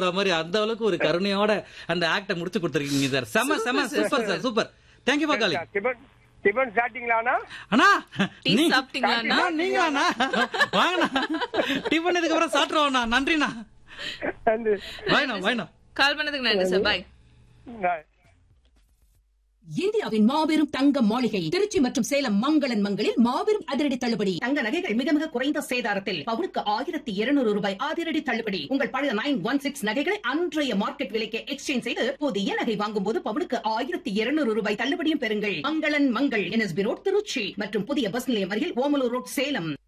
கொடுக்குற மாதிரி அந்த அளவுக்கு ஒரு கருணையோட அந்த ஆக்ட முடிச்சு கொடுத்துருக்கீங்க சார் செம செம super sir super thank you for calling tiffin tiffin சாப்பிட்டீங்களாண்ணா அண்ணா டீ நீ- சாப்பிட்டீங்களாண்ணா? அண்ணா, நீங்களாண்ணா வாங்கண்ணா டிஃபன் இதுக்கு அப்புறம் சாப்பிட்றோம்ண்ணா நன்றிண்ணா நன்றி. வாய்ண்ணா வாய்ண்ணா கால் பண்ணதுக்கு நன்றி சார் பாய் நான் இந்தியாவின் மாபெரும் தங்க மாளிகை திருச்சி மற்றும் சேலம் மங்களன் மங்களில் மாபெரும் அதிரடி தள்ளுபடி தங்க நகைகள் மிக மிக குறைந்த சேதாரத்தில் பவுனுக்கு ஆயிரத்தி இருநூறு ரூபாய் அதிரடி தள்ளுபடி உங்கள் பழைய நைன் ஒன் சிக்ஸ் நகைகளை அன்றைய மார்க்கெட் விலைக்கு எக்ஸ்சேஞ்ச் செய்து புதிய நகை வாங்கும் போது பவுனுக்கு ஆயிரத்தி இருநூறு ரூபாய் தள்ளுபடியும் பெறுங்கள் மங்களன் மங்கள் என்எஸ்பி ரோட் திருச்சி மற்றும் புதிய பஸ் நிலையம் அருகில் ஓமலூர் ரோட் சேலம்